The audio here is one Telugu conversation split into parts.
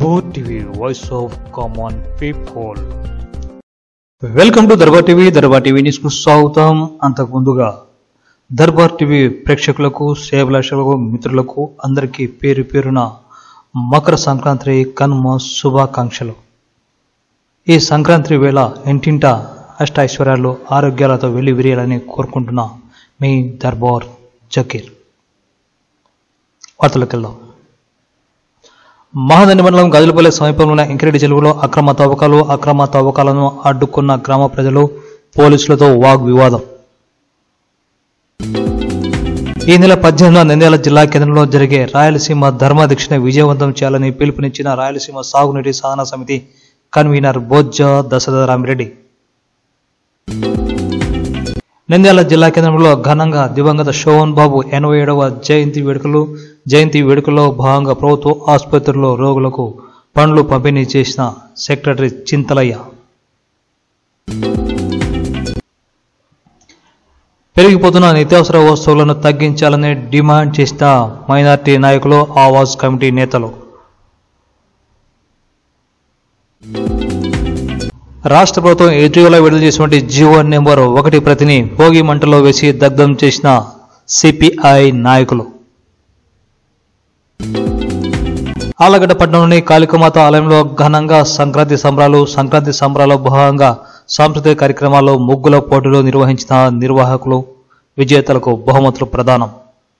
Darbar TV voice of common people welcome to Darbar TV Darbar TV news కు స్వాగతం అంతకు ముందుగా దర్బార్ టీవీ ప్రేక్షకులకు సేవలాషకులకు మిత్రులకు అందరికీ పేరు పేరున మకర సంక్రాంతి కనుమ శుభాకాంక్షలు ఈ సంక్రాంతి వేళ ఇంటింట అష్ట ఐశ్వర్యాలు ఆరోగ్యాలతో వెళ్ళి విరియాలని కోరుకుంటున్న మీ దర్బార్ జకీర్ వార్తలకు వెళ్దాం మహాదండి మండలం గజలపల్లి సమీపంలోని ఎంకిరెడ్డి చెరువులో అక్రమ తవ్వకాలు అక్రమ తవ్వకాలను అడ్డుకున్న గ్రామ ప్రజలు పోలీసులతో వాగ్వివాదం ఈ నెల పద్దెనిమిదిన నంద్యాల జిల్లా కేంద్రంలో జరిగే రాయలసీమ ధర్మదీక్షణ విజయవంతం చేయాలని పిలుపునిచ్చిన రాయలసీమ సాగునీటి సాధన సమితి కన్వీనర్ బొజ్జ దశరథరామిరెడ్డి నంద్యాల జిల్లా కేంద్రంలో ఘనంగా దివంగత శోభన్ బాబు ఎనభై ఏడవ జయంతి వేడుకలు జయంతి వేడుకల్లో భాగంగా ప్రభుత్వ ఆసుపత్రిలో రోగులకు పండ్లు పంపిణీ చేసిన సెక్రటరీ చింతలయ్య పెరిగిపోతున్న నిత్యావసర వస్తువులను తగ్గించాలని డిమాండ్ చేసిన మైనార్టీ నాయకులు ఆవాజ్ కమిటీ నేతలు రాష్ట్ర ప్రభుత్వం ఇటీవల విడుదల చేసినటువంటి జీవో నెంబర్ ఒకటి ప్రతిని భోగి మంటలో వేసి దగ్ధం చేసిన సిపిఐ నాయకులు ఆలగడ్డ పట్టణంలోని కాళికమాత ఆలయంలో ఘనంగా సంక్రాంతి సంబరాలు సంక్రాంతి సంబరాల భాగంగా సాంస్కృతిక కార్యక్రమాల్లో ముగ్గుల పోటీలు నిర్వహించిన నిర్వాహకులు విజేతలకు బహుమతులు ప్రదానం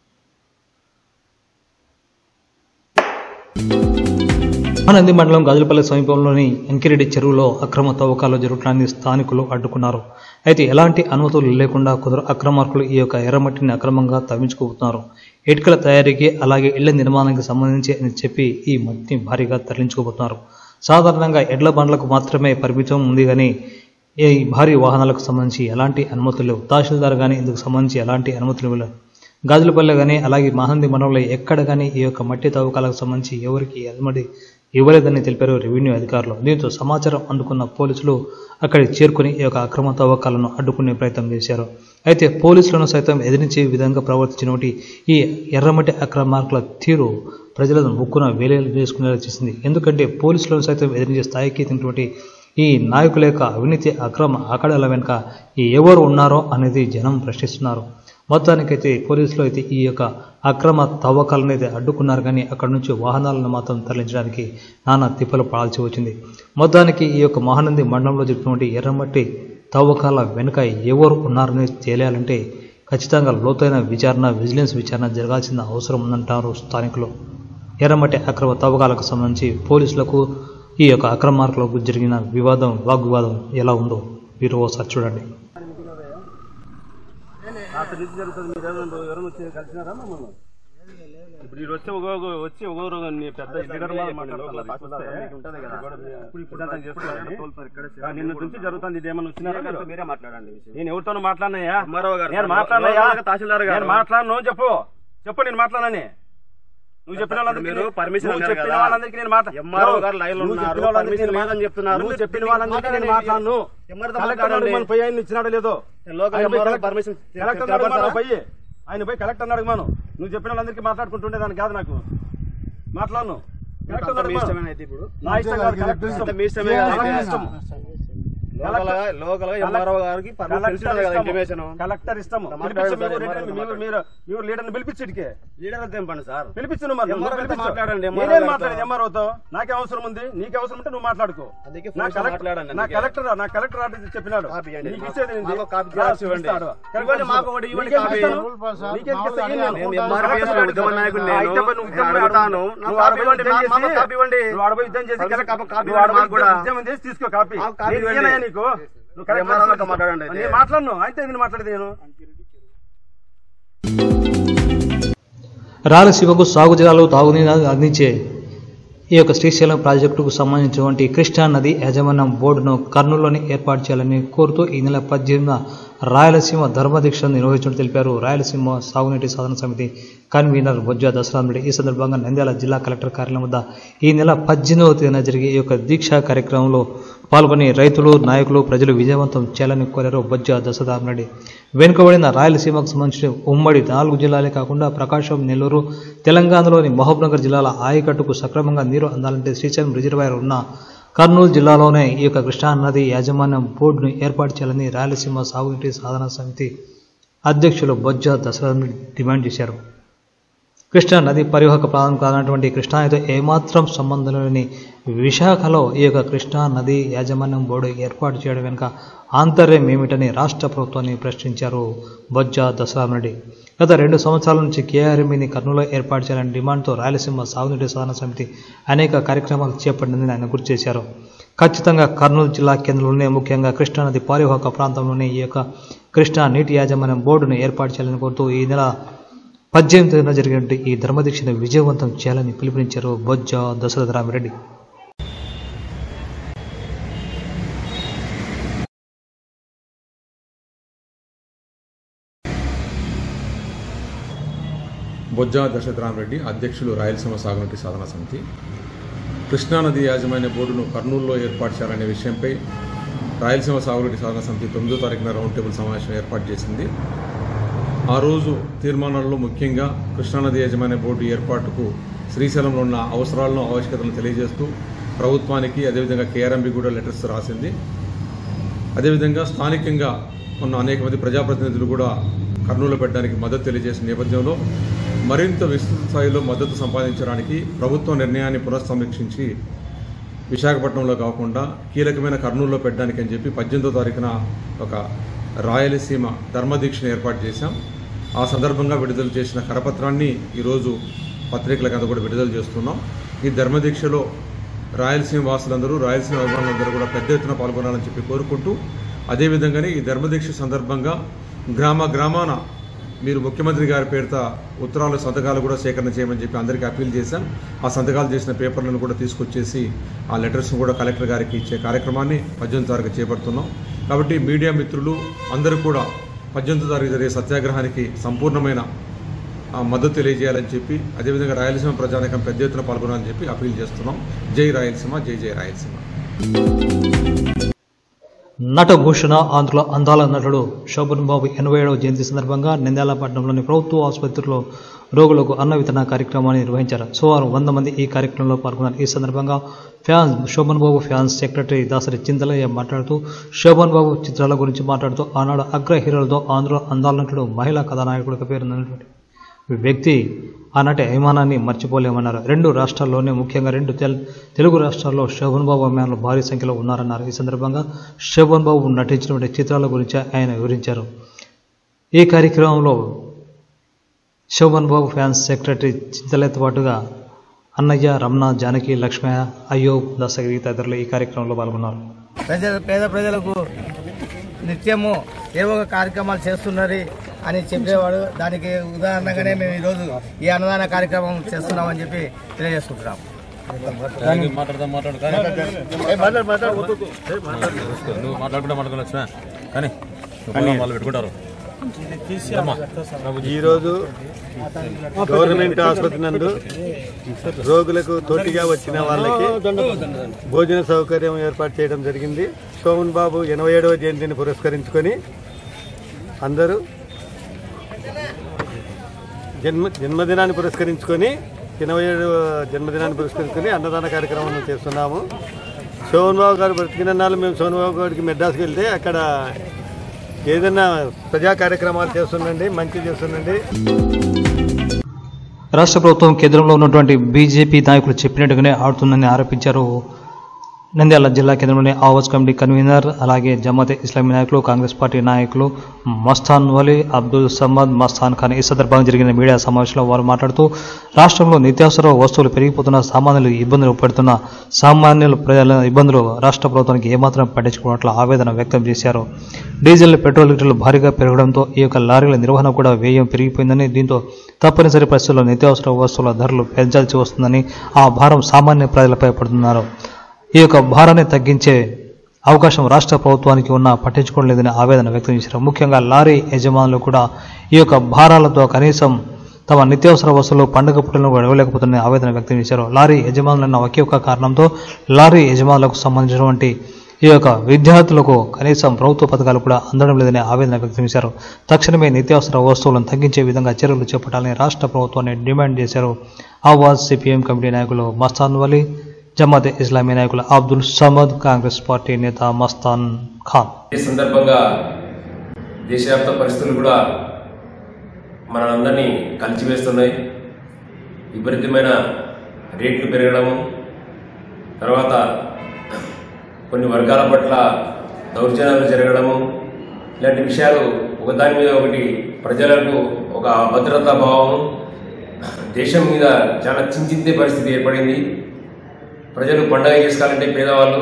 ఆనంది మండలం గాజులపల్లి సమీపంలోని ఎంకిరెడ్డి చెరువులో అక్రమ తవ్వకాలు జరుగుతున్నాయని స్థానికులు అడ్డుకున్నారు అయితే ఎలాంటి అనుమతులు లేకుండా కొందరు అక్రమార్కులు ఈ యొక్క ఎర్రమట్టిని అక్రమంగా తవ్వించుకుపోతున్నారు ఇటుకల తయారీకి అలాగే ఇళ్ల నిర్మాణానికి సంబంధించి అని చెప్పి ఈ మట్టిని భారీగా తరలించుకుపోతున్నారు సాధారణంగా ఎడ్ల బండ్లకు మాత్రమే పరిమితం ఉంది కానీ ఈ భారీ వాహనాలకు సంబంధించి ఎలాంటి అనుమతులు లేవు తహసీల్దార్ కానీ ఇందుకు సంబంధించి ఎలాంటి అనుమతులు లేవు గాజులపల్లె కానీ అలాగే మహంది మండలంలో ఎక్కడ కానీ ఈ యొక్క మట్టి తవ్వకాలకు సంబంధించి ఎవరికి అనుమతి ఇవ్వలేదని తెలిపారు రెవెన్యూ అధికారులు దీంతో సమాచారం అందుకున్న పోలీసులు అక్కడికి చేరుకుని ఈ యొక్క అక్రమ తవ్వకాలను అడ్డుకునే ప్రయత్నం చేశారు అయితే పోలీసులను సైతం ఎదిరించే విధంగా ప్రవర్తించినటువంటి ఈ ఎర్రమట్టి అక్రమార్కుల తీరు ప్రజలను ముక్కున వేలేలు వేసుకునేలా చేసింది ఎందుకంటే పోలీసులను సైతం ఎదిరించే స్థాయికి తినటువంటి ఈ నాయకుల యొక్క అవినీతి అక్రమ ఆకడాల వెనుక ఈ ఎవరు ఉన్నారో అనేది జనం ప్రశ్నిస్తున్నారు మొత్తానికైతే పోలీసులు అయితే ఈ యొక్క అక్రమ తవ్వకాలను అయితే అడ్డుకున్నారు కానీ అక్కడ నుంచి వాహనాలను మాత్రం తరలించడానికి నానా తిప్పలు పడాల్సి వచ్చింది మొత్తానికి ఈ యొక్క మహానంది మండలంలో జరిగినటువంటి ఎర్రమట్టి తవ్వకాల వెనుక ఎవరు ఉన్నారని తేలియాలంటే ఖచ్చితంగా లోతైన విచారణ విజిలెన్స్ విచారణ జరగాల్సిన అవసరం ఉందంటారు స్థానికులు ఎర్రమట్టి అక్రమ తవ్వకాలకు సంబంధించి పోలీసులకు ఈ యొక్క అక్రమార్కులకు జరిగిన వివాదం వాగ్వివాదం ఎలా ఉందో మీరు ఒకసారి చూడండి రాత్రి నుంచి జరుగుతుంది మీరు ఎవరైనా ఎవరైనా వచ్చి కలిసినారా మమ్మల్ని ఇప్పుడు మీరు వచ్చి ఒక వచ్చి ఒకరు నీ పెద్ద ఇద్దరు నిన్న నుంచి జరుగుతుంది ఇది ఏమన్నా వచ్చినారా మీరే మాట్లాడండి నేను ఎవరితోనూ మాట్లాడినాయా ఎంఆర్ఓ గారు నేను మాట్లాడినాయా తహసీల్దార్ గారు నేను మాట్లాడను చెప్పు చెప్పు నేను మాట్లాడని నువ్వు చెప్పిన వాళ్ళందరికీ మీరు permission నువ్వు అన్నారు చెప్పిన కదా. వాళ్ళందరికీ నేను మాట్లా- ఎంఆర్ఓ గారు లైన్ లో నువ్వు ఉన్నారు, చెప్పిన వాళ్ళందరికీ permission నేను లేదని చెప్తున్నారు. నువ్వు చెప్పిన మీరు వాళ్ళందరికీ నేను మాట్లాడండి. మాట్లాడను ఎంఆర్ఓ కలెక్టర్ మాట్లాడండి. అడుగు పోయి ఆయన ఇచ్చినాడో లేదో లోకల్ ఆయన పోయి ఎంఆర్ఓ కలెక్టర్- permission కలెక్టర్ తెలపరా? అడుగు పోయి ఆయన పోయి కలెక్టర్ అడగమాను నువ్వు చెప్పిన వాళ్ళందరికీ మాట్లాడుకుంటుండే దాని కాదు నాకు మాట్లాడను కలెక్టర్ అంతా మీ అడగమాను. ఇష్టమేనా అయితే ఇప్పుడు నా ఇష్టం కాదు కలెక్టర్ ఇష్టం. అంతా మీ ఇష్టమే కదా కలెక్టర్ అయితే. ఇష్టం. లోకల్ గా- లోకల్ గా ఎంఆర్ఓ గారికి పర్మిషన్ కలెక్టర్ తెలుసుంటుంది కదా ఇష్టం. ఇన్ఫర్మేషన్ కలెక్టర్ ఇష్టం మాట్లాడండి పిలిపించు, సార్, మీరు ఎంఆర్ఓ మీరు- మీరు మీరు లీడర్ని పిలిపించడికే లీడర్ అంతా పండి సార్ పిలిపించు నువ్వు మరి, ఎంఆర్ఓ నువ్వు తో పిలిపించు. మాట్లాడండి, ఎంఆర్ఓ నేనేం గారితో. మాట్లాడేది ఎంఆర్ఓతో నాకే అవసరం ఉంది నీకే అవసరం ఉంటే నువ్వు మాట్లాడుకో అందుకే నా ఫోన్ కలెక్టర్ మాట్లాడండి నా అందుకే. కలెక్టర్ నా కలెక్టర్ ఆర్డర్ చెప్పినాడు కాపీ ఇవ్వండి. నీకు ఇచ్చేది ఏంటి? మాకు కాపీ రా, జిరాక్స్ ఇవ్వండి. ఇస్తాడు. ఇవ్వండి, మాకు ఒకటి ఇవ్వండి నీకేం కాపీ. ఇస్తాను? నీకేం ఇస్తాను? ఏం మేము నేను? ఎంఆర్ఓ కలెక్టర్ ఉద్యమ నాయకుడిని ఆ, నేను. అయితే నువ్వు ఉద్యమం నేను అడుగుతాను. నువ్వు నాకు ఆడ పోయి కాపీ ఉద్యమం ఇవ్వండి, చేసి- మాకు కాపీ ఇవ్వండి. నువ్వు ఆడ పోయి ఉద్యమం చేసి పర్మిషన్ కలెక్టర్- కాపీ- కాపీ నువ్వు ఆడ ఇవ్వండి పోయి మాకు కూడా. ఉద్యమం చేసి తీసుకో కాపీ మాకు కాపీ నేను ఇవ్వండి. ఇయ్యనయ్యా నీకు నువ్వు కలెక్టర్ ఎంఆర్ఓ గారితో తీసుకో. మాట్లాడండి అయితే. నేను మాట్లాడను అయితే నేను మాట్లాడేది నేను రాయలసీమకు సాగు జలాలు తాగునీరు అందించే ఈ యొక్క శ్రీశైలం ప్రాజెక్టుకు సంబంధించినటువంటి కృష్ణా నది యాజమాన్యం బోర్డును కర్నూలులోని ఏర్పాటు చేయాలని కోరుతూ ఈ నెల పద్దెనిమిదిన రాయలసీమ ధర్మదీక్షను నిర్వహించినట్టు తెలిపారు రాయలసీమ సాగునీటి సాధన సమితి కన్వీనర్ బొజ్జ దసరారెడ్డి ఈ సందర్భంగా నంద్యాల జిల్లా కలెక్టర్ కార్యాలయం వద్ద ఈ నెల పద్దెనిమిదవ తేదీన జరిగే ఈ యొక్క దీక్షా కార్యక్రమంలో పాల్గొని రైతులు నాయకులు ప్రజలు విజయవంతం చేయాలని కోరారు బొజ్జ దశరామరెడ్డి వెనుకబడిన రాయలసీమకు సంబంధించిన ఉమ్మడి నాలుగు జిల్లాలే కాకుండా ప్రకాశం నెల్లూరు తెలంగాణలోని మహబూబ్నగర్ జిల్లాల ఆయకట్టుకు సక్రమంగా నీరు అందాలంటే శ్రీశైలం రిజర్వాయర్ ఉన్న కర్నూలు జిల్లాలోనే ఈ యొక్క కృష్ణా నది యాజమాన్యం బోర్డును ఏర్పాటు చేయాలని రాయలసీమ సాగునీటి సాధన సమితి అధ్యక్షులు బొజ్జ దశరథ్ డిమాండ్ చేశారు కృష్ణా నది పరివాహక ప్రాంతం కానటువంటి కృష్ణానదితో ఏమాత్రం సంబంధం లేని విశాఖలో ఈ యొక్క కృష్ణా నది యాజమాన్యం బోర్డు ఏర్పాటు చేయడం వెనుక ఆంతర్యం ఏమిటని రాష్ట్ర ప్రభుత్వాన్ని ప్రశ్నించారు బొజ్జ దసరామరెడ్డి గత రెండు సంవత్సరాల నుంచి కేఆర్ఎంఈని కర్నూలులో ఏర్పాటు చేయాలని డిమాండ్తో రాయలసీమ సాగునీటి సాధన సమితి అనేక కార్యక్రమాలు చేపట్టిందని ఆయన గుర్తు చేశారు ఖచ్చితంగా కర్నూలు జిల్లా కేంద్రంలోనే ముఖ్యంగా కృష్ణానది పరివాహక ప్రాంతంలోనే ఈ యొక్క కృష్ణా నీటి యాజమాన్యం బోర్డును ఏర్పాటు చేయాలని కోరుతూ ఈ నెల పద్దెనిమిది తేదీన జరిగినటువంటి ఈ ధర్మదీక్షను విజయవంతం చేయాలని పిలుపునిచ్చారు బొజ్జ దశరథ రామిరెడ్డి బొజ్జా దశరథరామరెడ్డి అధ్యక్షులు రాయలసీమ సాగునీటి సాధన సమితి కృష్ణానది యాజమాన్య బోర్డును కర్నూలులో ఏర్పాటు చేయాలనే విషయంపై రాయలసీమ సాగునీటి సాధన సమితి తొమ్మిదో తారీఖున రౌండ్ టేబుల్ సమావేశం ఏర్పాటు చేసింది ఆ రోజు తీర్మానాల్లో ముఖ్యంగా కృష్ణానది యాజమాన్య బోర్డు ఏర్పాటుకు శ్రీశైలంలో ఉన్న అవసరాలను ఆవశ్యకతలను తెలియజేస్తూ ప్రభుత్వానికి అదేవిధంగా కేఆర్ఎంబి కూడా లెటర్స్ రాసింది అదేవిధంగా స్థానికంగా ఉన్న అనేక మంది ప్రజాప్రతినిధులు కూడా కర్నూలు పెట్టడానికి మద్దతు తెలియజేసిన నేపథ్యంలో మరింత విస్తృత స్థాయిలో మద్దతు సంపాదించడానికి ప్రభుత్వ నిర్ణయాన్ని పునఃసమీక్షించి విశాఖపట్నంలో కాకుండా కీలకమైన కర్నూలులో పెట్టడానికి అని చెప్పి పద్దెనిమిదో తారీఖున ఒక రాయలసీమ ధర్మదీక్షను ఏర్పాటు చేశాం ఆ సందర్భంగా విడుదల చేసిన కరపత్రాన్ని ఈరోజు పత్రికలకు అంతా కూడా విడుదల చేస్తున్నాం ఈ ధర్మదీక్షలో రాయలసీమ వాసులందరూ రాయలసీమ అభిమానులందరూ కూడా పెద్ద ఎత్తున పాల్గొనాలని చెప్పి కోరుకుంటూ అదేవిధంగానే ఈ ధర్మదీక్ష సందర్భంగా గ్రామ గ్రామాన మీరు ముఖ్యమంత్రి గారి పేరిట ఉత్తరాలు సంతకాలు కూడా సేకరణ చేయమని చెప్పి అందరికీ అప్పీల్ చేశాం ఆ సంతకాలు చేసిన పేపర్లను కూడా తీసుకొచ్చేసి ఆ లెటర్స్ను కూడా కలెక్టర్ గారికి ఇచ్చే కార్యక్రమాన్ని పద్దెనిమిది తారీఖు చేపడుతున్నాం కాబట్టి మీడియా మిత్రులు అందరూ కూడా పద్దెనిమిది తారీఖు జరిగే సత్యాగ్రహానికి సంపూర్ణమైన ఆ, మద్దతు తెలియజేయాలని చెప్పి అదేవిధంగా రాయలసీమ ప్రజానికం పెద్ద ఎత్తున పాల్గొనాలని చెప్పి అప్పీల్ చేస్తున్నాం జై రాయలసీమ జై జై రాయలసీమ నటభూషణ ఆంధ్రుల అందాల నటుడు శోభన్ బాబు ఎనభై ఏడవ జయంతి సందర్భంగా నంద్యాల పట్టణంలోని ప్రభుత్వ ఆసుపత్రిలో రోగులకు అన్న వితరణ కార్యక్రమాన్ని నిర్వహించారు సుమారు వంద మంది ఈ కార్యక్రమంలో పాల్గొన్నారు ఈ సందర్భంగా fans Sobhan Babu fans secretary Dasari Chintalayya మాట్లాడుతూ శోభన్ బాబు చిత్రాల గురించి మాట్లాడుతూ ఆనాడు అగ్ర హీరోలతో ఆంధ్ర అందాల నటుడు మహిళా కథానాయకుడికి పేరున్నటువంటి వ్యక్తి ఆనాటి అభిమానాన్ని మర్చిపోలేమన్నారు రెండు రాష్ట్రాల్లోనే ముఖ్యంగా రెండు తెల్ తెలుగు రాష్ట్రాల్లో శోభన్ బాబు అభిమానులు భారీ సంఖ్యలో ఉన్నారన్నారు ఈ సందర్భంగా శోభన్ బాబు నటించినటువంటి చిత్రాల గురించి ఆయన వివరించారు ఈ కార్యక్రమంలో శోభన్ బాబు ఫ్యాన్స్ సెక్రటరీ చింతలతో పాటుగా అన్నయ్య రమణ జానకి లక్ష్మయ్య అయ్యోబ్ దశగిరి తదితరులు ఈ కార్యక్రమంలో పాల్గొన్నారు ప్రజల పేద ప్రజలకు నిత్యము ఏవో ఒక కార్యక్రమాలు చేస్తున్నది అని చెప్పేవాడు దానికి ఉదాహరణగానే మేము ఈరోజు ఈ అన్నదాన కార్యక్రమం చేస్తున్నామని చెప్పి తెలియజేసుకుంటున్నాం నువ్వు మాట్లాడుకుంటా మాట్లాడుకోవచ్చు కానీ వాళ్ళు పెట్టుకుంటారు ఈరోజు గవర్నమెంట్ ఆసుపత్రి నందు రోగులకు తోటిగా వచ్చిన వాళ్ళకి భోజన సౌకర్యం ఏర్పాటు చేయడం జరిగింది సోమన్ బాబు ఎనభై ఏడవ జయంతిని పురస్కరించుకొని అందరూ జన్మ జన్మదినాన్ని పురస్కరించుకొని ఎనభై ఏడవ జన్మదినాన్ని పురస్కరించుకొని అన్నదాన కార్యక్రమం చేస్తున్నాము సోమన్ బాబు గారు బ్రతికిన నాళ్ళు మేము సోమన్ బాబు గారికి మెడ్రాస్కి వెళ్తే అక్కడ ఏదైనా ప్రజా కార్యక్రమాలు చేస్తుండండి మంచి చేస్తుండండి రాష్ట్ర ప్రభుత్వం కేంద్రంలో ఉన్నటువంటి బీజేపీ నాయకులు చెప్పినట్టుగానే ఆడుతుందని ఆరోపించారు నంద్యాల జిల్లా కేంద్రంలోని ఆవాజ్ కమిటీ కన్వీనర్ అలాగే జమాతే ఇస్లామీ నాయకులు కాంగ్రెస్ పార్టీ నాయకులు మస్తాన్ వలీ అబ్దుల్ సమద్ మస్తాన్ ఖాన్ ఈ సందర్భంగా జరిగిన మీడియా సమావేశంలో వారు మాట్లాడుతూ రాష్ట్రంలో నిత్యావసర వస్తువులు పెరిగిపోతున్న సామాన్యులు ఇబ్బందులు పడుతున్న సామాన్యుల ప్రజల ఇబ్బందులు రాష్ట్ర ప్రభుత్వానికి ఏమాత్రం పట్టించుకోవట్ల ఆవేదన వ్యక్తం చేశారు డీజిల్ పెట్రోల్ లీటర్లు భారీగా పెరగడంతో ఈ యొక్క లారీల నిర్వహణ కూడా వ్యయం పెరిగిపోయిందని దీంతో తప్పనిసరి పరిస్థితుల్లో నిత్యావసర వస్తువుల ధరలు పెంచాల్సి వస్తుందని ఆ భారం సామాన్య ప్రజలపై పడుతున్నారు ఈ యొక్క భారాన్ని తగ్గించే అవకాశం రాష్ట్ర ప్రభుత్వానికి ఉన్న పట్టించుకోవడం లేదని ఆవేదన వ్యక్తం చేశారు ముఖ్యంగా లారీ యజమానులు కూడా ఈ యొక్క భారాలతో కనీసం తమ నిత్యావసర వస్తువులు పండుగ పుట్టలను కూడా ఇవ్వలేకపోతున్నారని ఆవేదన వ్యక్తం చేశారు లారీ యజమానులన్న ఒకే ఒక కారణంతో లారీ యజమానులకు సంబంధించినటువంటి ఈ యొక్క విద్యార్థులకు కనీసం ప్రభుత్వ పథకాలు కూడా అందడం లేదని ఆవేదన వ్యక్తం చేశారు తక్షణమే నిత్యావసర వస్తువులను తగ్గించే విధంగా చర్యలు చేపట్టాలని రాష్ట్ర ప్రభుత్వాన్ని డిమాండ్ చేశారు ఆవాజ్ సిపిఎం కమిటీ నాయకులు మస్తాన్ వలీ జమాతే ఇస్లామీ నాయకులు అబ్దుల్ సమద్ కాంగ్రెస్ పార్టీ నేత మస్తాన్ ఖాన్ ఈ సందర్భంగా దేశవ్యాప్త పరిస్థితులు కూడా మనందరినీ కలిచివేస్తున్నాయి విపరీతమైన రేట్లు పెరగడము తర్వాత కొన్ని వర్గాల పట్ల దౌర్జన్యాలు జరగడము ఇలాంటి విషయాలు ఒకదాని మీద ఒకటి ప్రజలకు ఒక భద్రతా భావం దేశం మీద చాలా చింతించే పరిస్థితి ఏర్పడింది ప్రజలు పండగ చేసుకోవాలంటే పేదవాళ్ళు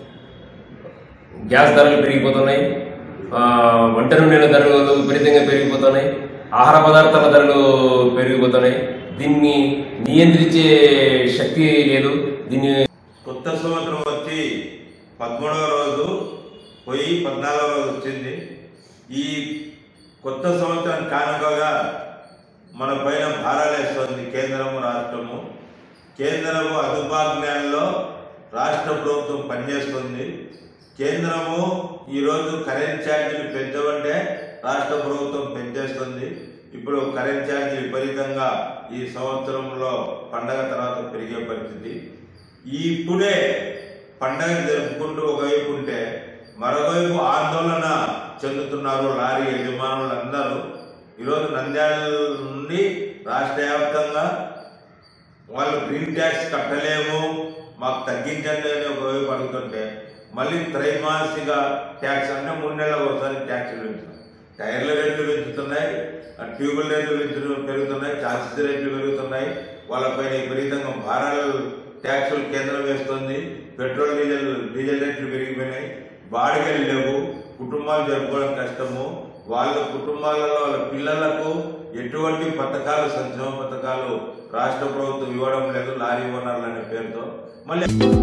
గ్యాస్ ధరలు పెరిగిపోతున్నాయి ఆ, వంట నూనెల ధరలు విపరీతంగా పెరిగిపోతున్నాయి ఆహార పదార్థాల ధరలు పెరిగిపోతున్నాయి దీన్ని నియంత్రించే శక్తి లేదు దీన్ని కొత్త సంవత్సరం వచ్చి పదమూడవ రోజు పోయి పద్నాలుగవ రోజు వచ్చింది ఈ కొత్త సంవత్సరం కానుకగా మన పైన భారాలేస్తుంది కేంద్రము రాష్ట్రము కేంద్రము అదుపాజ్ఞానంలో రాష్ట్ర ప్రభుత్వం పనిచేస్తుంది కేంద్రము ఈరోజు కరెంట్ ఛార్జీలు పెంచమంటే రాష్ట్ర ప్రభుత్వం పెంచేస్తుంది ఇప్పుడు కరెంట్ ఛార్జీ విపరీతంగా ఈ సంవత్సరంలో పండగ తర్వాత పెరిగే పరిస్థితి ఈ ఇప్పుడే పండగ జరుపుకుంటూ ఒకవైపు ఉంటే మరోవైపు ఆందోళన చెందుతున్నారు లారీ యజమానులందరూ ఈరోజు నంద్యాల నుండి రాష్ట్ర వ్యాప్తంగా వాళ్ళు గ్రీన్ ట్యాక్స్ కట్టలేము మాకు తగ్గించండి అని ఒకవైపు అడుగుతుంటే మళ్ళీ త్రైమాసిక ట్యాక్స్ అంటే మూడు నెలలకు ఒకసారి ట్యాక్స్ పెంచుతాం టైర్ల రేట్లు పెంచుతున్నాయి ఆ ట్యూబుల రేట్లు పెంచు పెరుగుతున్నాయి చార్జెస్ రేట్లు పెరుగుతున్నాయి వాళ్ళపైన విపరీతంగా భారాలు ట్యాక్సులు కేంద్రం వేస్తుంది పెట్రోల్ డీజిల్ డీజిల్ రేట్లు పెరిగిపోయినాయి బాడిగలు లేవు కుటుంబాలు జరుపుకోవడం కష్టము వాళ్ళ కుటుంబాలలో వాళ్ళ పిల్లలకు ఎటువంటి పథకాలు సంక్షేమ పథకాలు రాష్ట్ర ప్రభుత్వం ఇవ్వడం లేదు లారీ ఓనర్లు అనే పేరుతో మళ్ళీ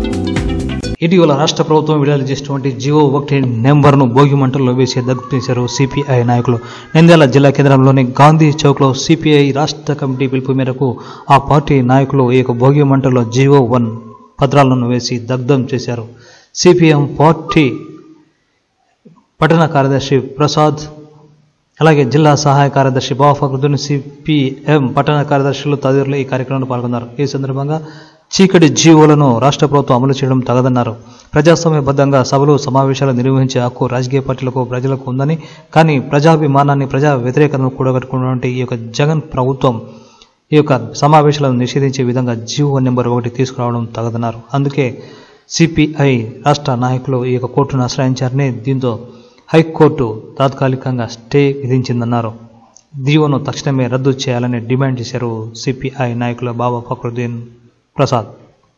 ఇటీవల రాష్ట్ర ప్రభుత్వం విడుదల చేసినటువంటి జియో ఒకటి నెంబర్ను భోగి మంటల్లో వేసి దగ్గుతీశారు సిపిఐ నాయకులు నంద్యాల జిల్లా కేంద్రంలోని గాంధీ చౌక్లో సిపిఐ రాష్ట్ర కమిటీ పిలుపు మేరకు ఆ పార్టీ నాయకులు ఈ యొక్క భోగి మంటల్లో జియో వన్ పత్రాలను వేసి దగ్ధం చేశారు సిపిఎం పార్టీ పట్టణ కార్యదర్శి ప్రసాద్ అలాగే జిల్లా సహాయ కార్యదర్శి బాఫక్రుద్దీన్ సిపిఎం పట్టణ కార్యదర్శులు తదితరులు ఈ కార్యక్రమంలో పాల్గొన్నారు ఈ సందర్భంగా చీకటి జీవోలను రాష్ట్ర ప్రభుత్వం అమలు చేయడం తగదన్నారు ప్రజాస్వామ్యబద్ధంగా సభలు సమావేశాలు నిర్వహించే హక్కు రాజకీయ పార్టీలకు ప్రజలకు ఉందని కానీ ప్రజాభిమానాన్ని ప్రజా వ్యతిరేకతను కూడగట్టుకున్నటువంటి ఈ యొక్క జగన్ ప్రభుత్వం ఈ యొక్క సమావేశాలను నిషేధించే విధంగా జీవో నెంబర్ ఒకటి తీసుకురావడం తగదన్నారు అందుకే సిపిఐ రాష్ట్ర నాయకులు ఈ యొక్క కోర్టును ఆశ్రయించారని దీంతో హైకోర్టు తాత్కాలికంగా స్టే విధించిందన్నారు జీవోను తక్షణమే రద్దు చేయాలని డిమాండ్ చేశారు సిపిఐ నాయకులు బాబా ఫక్రుద్దీన్ ప్రసాద్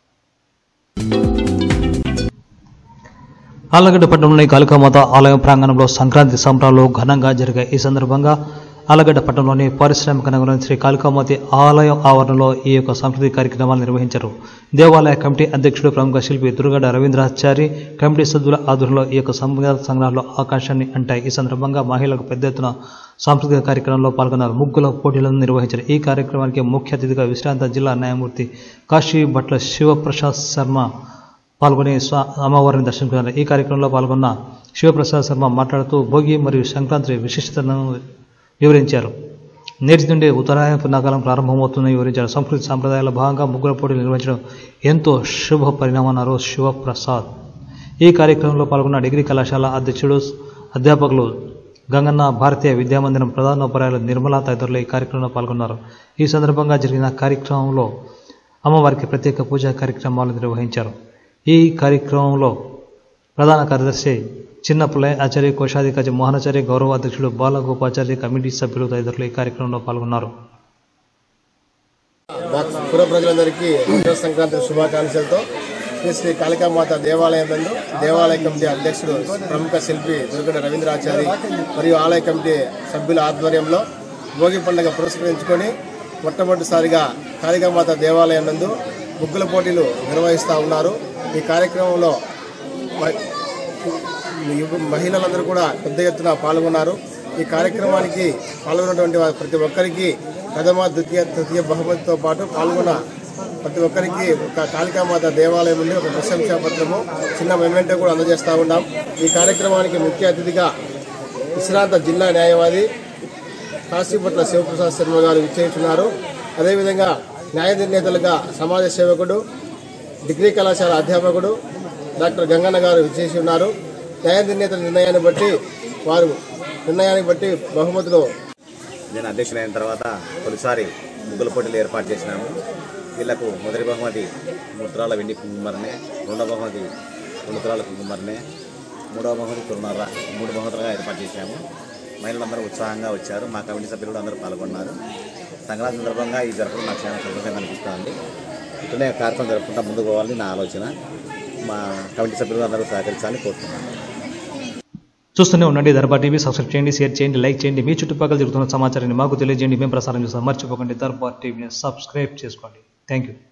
ఆలగడ్డ పట్టణంలోని కాళికామాత ఆలయం ప్రాంగణంలో సంక్రాంతి సంబరాలు ఘనంగా జరిగాయి ఈ సందర్భంగా ఆలగడ్డ పట్టణంలోని పారిశ్రామిక నగరం శ్రీ కాళికామాతి ఆలయ ఆవరణలో ఈ యొక్క సాంస్కృతిక కార్యక్రమాలు నిర్వహించారు దేవాలయ కమిటీ అధ్యక్షుడు ప్రముఖ శిల్పి దుర్గడ రవీంద్రాచారి కమిటీ సభ్యుల ఆధ్వర్యంలో ఈ యొక్క సంఘ సంగ్రహాల్లో ఆకాశాన్ని అంటాయి ఈ సందర్భంగా మహిళలకు పెద్ద ఎత్తున సాంస్కృతిక కార్యక్రమంలో పాల్గొన్నారు ముగ్గుల పోటీలను నిర్వహించారు ఈ కార్యక్రమానికి ముఖ్య అతిథిగా విశ్రాంత జిల్లా న్యాయమూర్తి కాశీ భట్ల శివప్రసాద్ శర్మ పాల్గొని స్వా అమ్మవారిని దర్శించుకున్నారు ఈ కార్యక్రమంలో పాల్గొన్న శివప్రసాద్ శర్మ మాట్లాడుతూ భోగి మరియు సంక్రాంతి విశిష్టతను వివరించారు నేటి నుండి ఉత్తరాయణ పుణ్యకాలం ప్రారంభమవుతుందని వివరించారు సంస్కృతి సాంప్రదాయాల భాగంగా ముగ్గుల పోటీలు నిర్వహించడం ఎంతో శుభ పరిణామన్నారు శివప్రసాద్ ఈ కార్యక్రమంలో పాల్గొన్న డిగ్రీ కళాశాల అధ్యక్షుడు అధ్యాపకులు గంగన్న భారతీయ విద్యామందిరం ప్రధానోపాధ్యాయులు నిర్మలా తదితరులు ఈ కార్యక్రమంలో పాల్గొన్నారు ఈ సందర్భంగా జరిగిన కార్యక్రమంలో అమ్మవారికి ప్రత్యేక పూజా కార్యక్రమాలు నిర్వహించారు ఈ కార్యక్రమంలో ప్రధాన కార్యదర్శి చిన్నపుల్లయ్య ఆచార్య కోశాధికారి మోహనాచార్య గౌరవ అధ్యక్షుడు బాలగోపాచార్య కమిటీ సభ్యులు తదితరులు ఈ కార్యక్రమంలో పాల్గొన్నారు పుర ప్రజలందరికీ మకర సంక్రాంతి శుభాకాంక్షలతో శ్రీ శ్రీ కాళికామాత దేవాలయం నందు దేవాలయ కమిటీ అధ్యక్షుడు ప్రముఖ శిల్పి దుర్గడ రవీంద్రాచారి మరియు ఆలయ కమిటీ సభ్యుల ఆధ్వర్యంలో భోగి పండుగ పురస్కరించుకొని మొట్టమొదటిసారిగా కాళికామాత దేవాలయం నందు ముగ్గుల పోటీలు నిర్వహిస్తూ ఉన్నారు ఈ కార్యక్రమంలో మ- యువ మహిళలందరూ కూడా పెద్ద ఎత్తున పాల్గొన్నారు ఈ కార్యక్రమానికి పాల్గొన్నటువంటి వారి ప్రతి ఒక్కరికి ప్రథమ ద్వితీయ తృతీయ బహుమతితో పాటు పాల్గొన్న ప్రతి ఒక్కరికి ఒక కాళికామాత దేవాలయం నుండి ఒక ప్రశంసా పత్రము చిన్న మెమెంటో కూడా అందజేస్తూ ఉన్నాం ఈ కార్యక్రమానికి ముఖ్య అతిథిగా విశ్రాంత జిల్లా న్యాయవాది కాశీపట్ల శివప్రసాద్ శర్మ గారు విచ్చేస్తున్నారు అదేవిధంగా న్యాయ నిర్ణేతలుగా సమాజ సేవకుడు డిగ్రీ కళాశాల అధ్యాపకుడు డాక్టర్ గంగన్న గారు విచ్చేసి ఉన్నారు న్యాయ నిర్ణేతల నిర్ణయాన్ని బట్టి వారు నిర్ణయాన్ని బట్టి బహుమతులు నేను అధ్యక్షులైన తర్వాత తొలిసారి ముగ్గుల పోటీలు ఏర్పాటు చేసినాము వీళ్లకు మొదటి బహుమతి ముద్రాల వెండి కుంకుమరనే రెండవ బహుమతి రెండు తులాల కుంకుమరనే మూడవ బహుమతి తురున్నర మూడు బహుమతులుగా ఏర్పాటు చేశాము మహిళలందరూ ఉత్సాహంగా వచ్చారు మా కమిటీ సభ్యులు కూడా అందరూ పాల్గొన్నారు సంక్రాంతి సందర్భంగా ఈ జరపడం నాకు చాలా సంతోషంగా అనిపిస్తుంది ఇట్లనే కార్యక్రమం జరుపుకుంటా ముందుకు పోవాలని నా ఆలోచన మా కమిటీ సభ్యులు అందరూ సహకరించాలని కోరుతున్నాను చూస్తూనే ఉండండి దర్బా టీవీ సబ్స్క్రైబ్ చేయండి షేర్ చేయండి లైక్ చేయండి మీ చుట్టుపక్కల జరుగుతున్న సమాచారాన్ని మాకు తెలియజేయండి మేము ప్రసారం చేస్తాం మర్చిపోకండి దర్బా టీవీని సబ్స్క్రైబ్ చేసుకోండి థ్యాంక్ యూ